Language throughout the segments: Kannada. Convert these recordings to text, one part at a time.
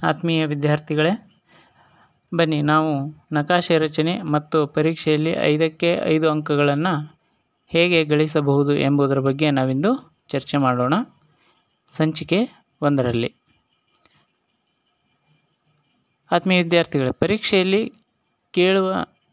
ಆತ್ಮೀಯ ವಿದ್ಯಾರ್ಥಿಗಳೇ ಬನ್ನಿ ನಾವು ನಕಾಶೆ ರಚನೆ ಮತ್ತು ಪರೀಕ್ಷೆಯಲ್ಲಿ ಐದಕ್ಕೆ ಐದು ಅಂಕಗಳನ್ನು ಹೇಗೆ ಗಳಿಸಬಹುದು ಎಂಬುದರ ಬಗ್ಗೆ ನಾವಿಂದು ಚರ್ಚೆ ಮಾಡೋಣ ಸಂಚಿಕೆ ಒಂದರಲ್ಲಿ ಆತ್ಮೀಯ ವಿದ್ಯಾರ್ಥಿಗಳೇ ಪರೀಕ್ಷೆಯಲ್ಲಿ ಕೇಳುವ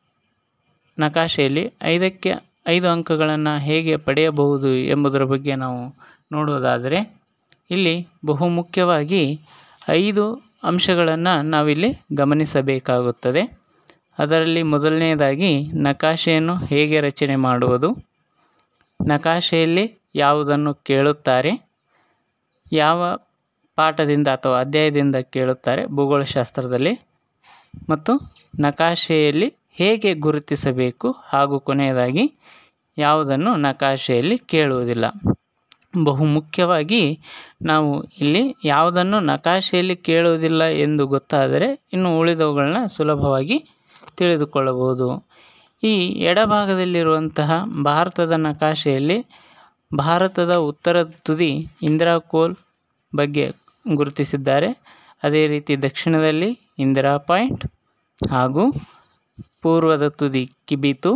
ನಕಾಶೆಯಲ್ಲಿ ಐದಕ್ಕೆ ಐದು ಅಂಕಗಳನ್ನು ಹೇಗೆ ಪಡೆಯಬಹುದು ಎಂಬುದರ ಬಗ್ಗೆ ನಾವು ನೋಡುವುದಾದರೆ ಇಲ್ಲಿ ಬಹುಮುಖ್ಯವಾಗಿ ಐದು ಅಂಶಗಳನ್ನು ನಾವಿಲ್ಲಿ ಗಮನಿಸಬೇಕಾಗುತ್ತದೆ ಅದರಲ್ಲಿ ಮೊದಲನೆಯದಾಗಿ ನಕಾಶೆಯನ್ನು ಹೇಗೆ ರಚನೆ ಮಾಡುವುದು ನಕಾಶೆಯಲ್ಲಿ ಯಾವುದನ್ನು ಕೇಳುತ್ತಾರೆ ಯಾವ ಪಾಠದಿಂದ ಅಥವಾ ಅಧ್ಯಾಯದಿಂದ ಕೇಳುತ್ತಾರೆ ಭೂಗೋಳಶಾಸ್ತ್ರದಲ್ಲಿ ಮತ್ತು ನಕಾಶೆಯಲ್ಲಿ ಹೇಗೆ ಗುರುತಿಸಬೇಕು ಹಾಗೂ ಕೊನೆಯದಾಗಿ ಯಾವುದನ್ನು ನಕಾಶೆಯಲ್ಲಿ ಕೇಳುವುದಿಲ್ಲ ಬಹುಮುಖ್ಯವಾಗಿ ನಾವು ಇಲ್ಲಿ ಯಾವುದನ್ನು ನಕಾಶೆಯಲ್ಲಿ ಕೇಳುವುದಿಲ್ಲ ಎಂದು ಗೊತ್ತಾದರೆ ಇನ್ನು ಉಳಿದವುಗಳನ್ನ ಸುಲಭವಾಗಿ ತಿಳಿದುಕೊಳ್ಳಬಹುದು ಈ ಎಡಭಾಗದಲ್ಲಿರುವಂತಹ ಭಾರತದ ನಕಾಶೆಯಲ್ಲಿ ಭಾರತದ ಉತ್ತರ ತುದಿ ಇಂದಿರಾ ಕೋಲ್ ಬಗ್ಗೆ ಗುರುತಿಸಿದ್ದಾರೆ ಅದೇ ರೀತಿ ದಕ್ಷಿಣದಲ್ಲಿ ಇಂದಿರಾ ಪಾಯಿಂಟ್ ಹಾಗೂ ಪೂರ್ವದ ತುದಿ ಕಿಬಿತು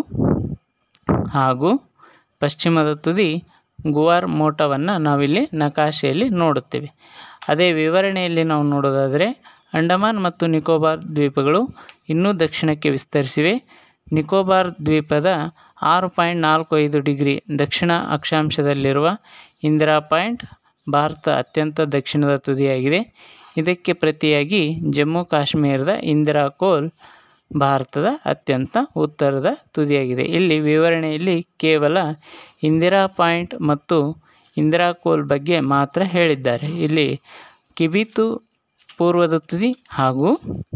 ಹಾಗೂ ಪಶ್ಚಿಮದ ತುದಿ ಗುವಾರ್ ಮೋಟವನ್ನು ನಾವಿಲ್ಲಿ ನಕಾಶೆಯಲ್ಲಿ ನೋಡುತ್ತೇವೆ ಅದೇ ವಿವರಣೆಯಲ್ಲಿ ನಾವು ನೋಡೋದಾದರೆ ಅಂಡಮಾನ್ ಮತ್ತು ನಿಕೋಬಾರ್ ದ್ವೀಪಗಳು ಇನ್ನೂ ದಕ್ಷಿಣಕ್ಕೆ ವಿಸ್ತರಿಸಿವೆ ನಿಕೋಬಾರ್ ದ್ವೀಪದ ಆರು ಪಾಯಿಂಟ್ ನಾಲ್ಕು ಐದು ಡಿಗ್ರಿ ದಕ್ಷಿಣ ಅಕ್ಷಾಂಶದಲ್ಲಿರುವ ಇಂದಿರಾ ಪಾಯಿಂಟ್ ಭಾರತ ಅತ್ಯಂತ ದಕ್ಷಿಣದ ತುದಿಯಾಗಿದೆ ಇದಕ್ಕೆ ಪ್ರತಿಯಾಗಿ ಜಮ್ಮು ಕಾಶ್ಮೀರದ ಇಂದಿರಾ ಕೋಲ್ ಭಾರತದ ಅತ್ಯಂತ ಉತ್ತರದ ತುದಿಯಾಗಿದೆ ಇಲ್ಲಿ ವಿವರಣೆಯಲ್ಲಿ ಕೇವಲ ಇಂದಿರಾ ಪಾಯಿಂಟ್ ಮತ್ತು ಇಂದಿರಾ ಕೋಲ್ ಬಗ್ಗೆ ಮಾತ್ರ ಹೇಳಿದ್ದಾರೆ ಇಲ್ಲಿ ಕಿಬಿತು ಪೂರ್ವದ ತುದಿ ಹಾಗೂ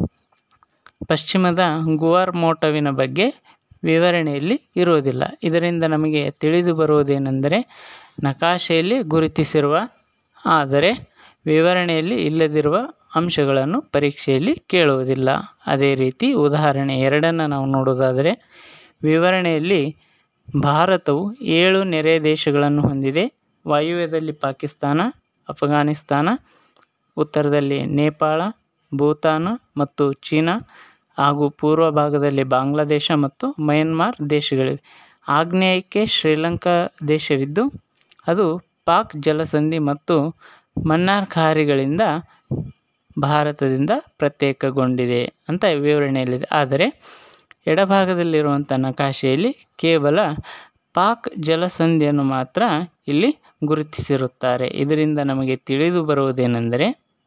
ಪಶ್ಚಿಮದ ಗುವಾರ್ ಮೋಟವಿನ ಬಗ್ಗೆ ವಿವರಣೆಯಲ್ಲಿ ಇರುವುದಿಲ್ಲ ಇದರಿಂದ ನಮಗೆ ತಿಳಿದು ಬರುವುದೇನೆಂದರೆ ನಕಾಶೆಯಲ್ಲಿ ಗುರುತಿಸಿರುವ ಆದರೆ ವಿವರಣೆಯಲ್ಲಿ ಇಲ್ಲದಿರುವ ಅಂಶಗಳನ್ನು ಪರೀಕ್ಷೆಯಲ್ಲಿ ಕೇಳುವುದಿಲ್ಲ ಅದೇ ರೀತಿ ಉದಾಹರಣೆ ಎರಡನ್ನು ನಾವು ನೋಡೋದಾದರೆ ವಿವರಣೆಯಲ್ಲಿ ಭಾರತವು ಏಳು ನೆರೆ ದೇಶಗಳನ್ನು ಹೊಂದಿದೆ ವಾಯುವ್ಯದಲ್ಲಿ ಪಾಕಿಸ್ತಾನ ಅಫಘಾನಿಸ್ತಾನ ಉತ್ತರದಲ್ಲಿ ನೇಪಾಳ ಭೂತಾನ ಮತ್ತು ಚೀನಾ ಹಾಗೂ ಪೂರ್ವ ಭಾಗದಲ್ಲಿ ಬಾಂಗ್ಲಾದೇಶ ಮತ್ತು ಮಯನ್ಮಾರ್ ದೇಶಗಳಿವೆ ಆಗ್ನೇಯಕ್ಕೆ ಶ್ರೀಲಂಕಾ ದೇಶವಿದ್ದು ಅದು ಪಾಕ್ ಜಲಸಂಧಿ ಮತ್ತು ಮನ್ನಾರ್ ಖಾರಿಗಳಿಂದ ಭಾರತದಿಂದ ಪ್ರತ್ಯೇಕಗೊಂಡಿದೆ ಅಂತ ವಿವರಣೆಯಲ್ಲಿದೆ ಆದರೆ ಎಡಭಾಗದಲ್ಲಿರುವಂಥ ನಕಾಶೆಯಲ್ಲಿ ಕೇವಲ ಪಾಕ್ ಜಲಸಂಧಿಯನ್ನು ಮಾತ್ರ ಇಲ್ಲಿ ಗುರುತಿಸಿರುತ್ತಾರೆ ಇದರಿಂದ ನಮಗೆ ತಿಳಿದು ಬರುವುದೇನೆಂದರೆ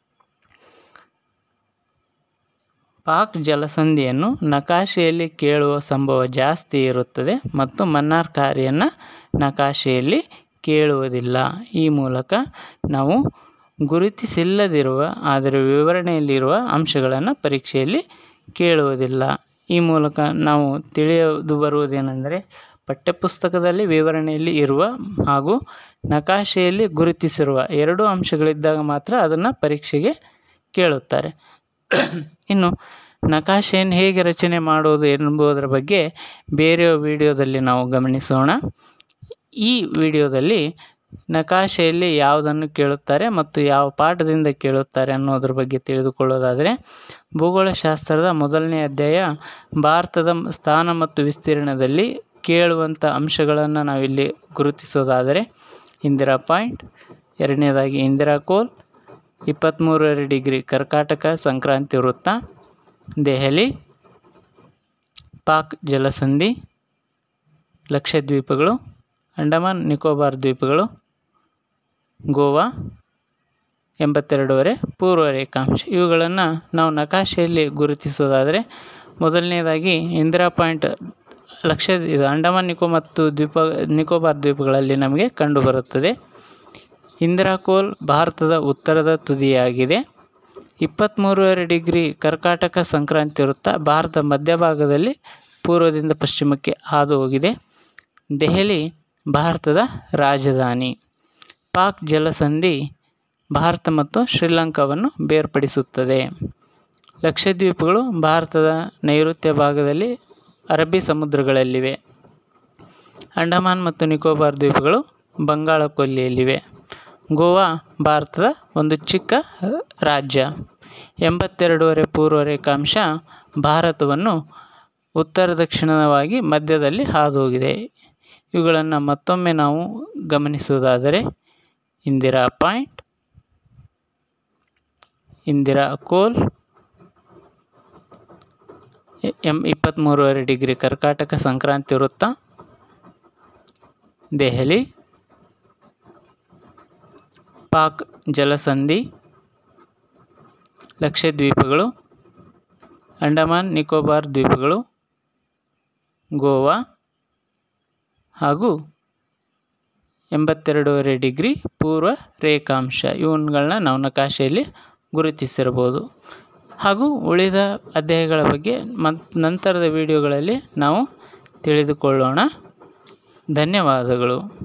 ಪಾಕ್ ಜಲಸಂಧಿಯನ್ನು ನಕಾಶೆಯಲ್ಲಿ ಕೇಳುವ ಸಂಭವ ಜಾಸ್ತಿ ಇರುತ್ತದೆ ಮತ್ತು ಮನ್ನಾರ್ ಖಾರಿಯನ್ನು ನಕಾಶೆಯಲ್ಲಿ ಕೇಳುವುದಿಲ್ಲ ಈ ಮೂಲಕ ನಾವು ಗುರುತಿಸಿಲ್ಲದಿರುವ ಆದರೆ ವಿವರಣೆಯಲ್ಲಿರುವ ಅಂಶಗಳನ್ನು ಪರೀಕ್ಷೆಯಲ್ಲಿ ಕೇಳುವುದಿಲ್ಲ ಈ ಮೂಲಕ ನಾವು ತಿಳಿಯೋದು ಬರುವುದೇನೆಂದರೆ ಪಠ್ಯಪುಸ್ತಕದಲ್ಲಿ ವಿವರಣೆಯಲ್ಲಿ ಇರುವ ಹಾಗೂ ನಕಾಶೆಯಲ್ಲಿ ಗುರುತಿಸಿರುವ ಎರಡೂ ಅಂಶಗಳಿದ್ದಾಗ ಮಾತ್ರ ಅದನ್ನು ಪರೀಕ್ಷೆಗೆ ಕೇಳುತ್ತಾರೆ ಇನ್ನು ನಕಾಶೆಯನ್ನು ಹೇಗೆ ರಚನೆ ಮಾಡುವುದು ಎಂಬುದರ ಬಗ್ಗೆ ಬೇರೆ ವಿಡಿಯೋದಲ್ಲಿ ನಾವು ಗಮನಿಸೋಣ ಈ ವಿಡಿಯೋದಲ್ಲಿ ನಕಾಶೆಯಲ್ಲಿ ಯಾವುದನ್ನು ಕೇಳುತ್ತಾರೆ ಮತ್ತು ಯಾವ ಪಾಠದಿಂದ ಕೇಳುತ್ತಾರೆ ಅನ್ನೋದ್ರ ಬಗ್ಗೆ ತಿಳಿದುಕೊಳ್ಳೋದಾದರೆ ಭೂಗೋಳಶಾಸ್ತ್ರದ ಮೊದಲನೇ ಅಧ್ಯಾಯ ಭಾರತದ ಸ್ಥಾನ ಮತ್ತು ವಿಸ್ತೀರ್ಣದಲ್ಲಿ ಕೇಳುವಂಥ ಅಂಶಗಳನ್ನು ನಾವಿಲ್ಲಿ ಗುರುತಿಸೋದಾದರೆ ಇಂದಿರಾ ಪಾಯಿಂಟ್ ಎರಡನೇದಾಗಿ ಇಂದಿರಾ ಕೋಲ್ ಇಪ್ಪತ್ತ್ಮೂರರ ಡಿಗ್ರಿ ಕರ್ಕಾಟಕ ಸಂಕ್ರಾಂತಿ ವೃತ್ತ ದೆಹಲಿ ಪಾಕ್ ಜಲಸಂಧಿ ಲಕ್ಷದ್ವೀಪಗಳು ಅಂಡಮಾನ್ ನಿಕೋಬಾರ್ ದ್ವೀಪಗಳು ಗೋವಾ ಎಂಬತ್ತೆರಡೂವರೆ ಪೂರ್ವ ರೇಖಾಂಶ ಇವುಗಳನ್ನು ನಾವು ನಕಾಶೆಯಲ್ಲಿ ಗುರುತಿಸೋದಾದರೆ ಮೊದಲನೇದಾಗಿ ಇಂದಿರಾ ಪಾಯಿಂಟ್ ಲಕ್ಷ ಇದು ಅಂಡಮಾನ್ ನಿಕೋ ಮತ್ತು ದ್ವೀಪ ನಿಕೋಬಾರ್ ದ್ವೀಪಗಳಲ್ಲಿ ನಮಗೆ ಕಂಡುಬರುತ್ತದೆ ಇಂದಿರಾ ಕೋಲ್ ಭಾರತದ ಉತ್ತರದ ತುದಿಯಾಗಿದೆ ಇಪ್ಪತ್ತ್ಮೂರುವರೆ ಡಿಗ್ರಿ ಕರ್ಕಾಟಕ ಸಂಕ್ರಾಂತಿ ವೃತ್ತ ಭಾರತ ಮಧ್ಯಭಾಗದಲ್ಲಿ ಪೂರ್ವದಿಂದ ಪಶ್ಚಿಮಕ್ಕೆ ಹಾದು ಹೋಗಿದೆ ದೆಹಲಿ ಭಾರತದ ರಾಜಧಾನಿ ಪಾಕ್ ಜಲಸಂಧಿ ಭಾರತ ಮತ್ತು ಶ್ರೀಲಂಕಾವನ್ನು ಬೇರ್ಪಡಿಸುತ್ತದೆ ಲಕ್ಷದ್ವೀಪಗಳು ಭಾರತದ ನೈಋತ್ಯ ಭಾಗದಲ್ಲಿ ಅರಬ್ಬಿ ಸಮುದ್ರಗಳಲ್ಲಿವೆ ಅಂಡಮಾನ್ ಮತ್ತು ನಿಕೋಬಾರ್ ದ್ವೀಪಗಳು ಬಂಗಾಳ ಕೊಲ್ಲಿಯಲ್ಲಿವೆ ಗೋವಾ ಭಾರತದ ಒಂದು ಚಿಕ್ಕ ರಾಜ್ಯ ಎಂಬತ್ತೆರಡೂವರೆ ಪೂರ್ವ ರೇಖಾಂಶ ಭಾರತವನ್ನು ಉತ್ತರ ದಕ್ಷಿಣವಾಗಿ ಮಧ್ಯದಲ್ಲಿ ಹಾದು ಹೋಗಿದೆ ಇವುಗಳನ್ನು ಮತ್ತೊಮ್ಮೆ ನಾವು ಗಮನಿಸುವುದಾದರೆ ಇಂದಿರಾ ಪಾಯಿಂಟ್ ಇಂದಿರಾ ಕೋಲ್ ಎ- ಎಂ ಇಪ್ಪತ್ತ್ಮೂರುವರೆ ಡಿಗ್ರಿ ಕರ್ಕಾಟಕ ಸಂಕ್ರಾಂತಿ ವೃತ್ತ ದೆಹಲಿ ಪಾಕ್ ಜಲಸಂಧಿ ಲಕ್ಷದ್ವೀಪಗಳು ಅಂಡಮಾನ್ ನಿಕೋಬಾರ್ ದ್ವೀಪಗಳು ಗೋವಾ ಹಾಗೂ ಎಂಬತ್ತೆರಡೂವರೆ ಡಿಗ್ರಿ ಪೂರ್ವ ರೇಖಾಂಶ ಇವನ್ಗಳನ್ನ ನಾವು ನಕಾಶೆಯಲ್ಲಿ ಗುರುತಿಸಿರ್ಬೋದು ಹಾಗೂ ಉಳಿದ ಅಧ್ಯಾಯಗಳ ಬಗ್ಗೆ ಮತ್ ನಂತರದ ವಿಡಿಯೋಗಳಲ್ಲಿ ನಾವು ತಿಳಿದುಕೊಳ್ಳೋಣ ಧನ್ಯವಾದಗಳು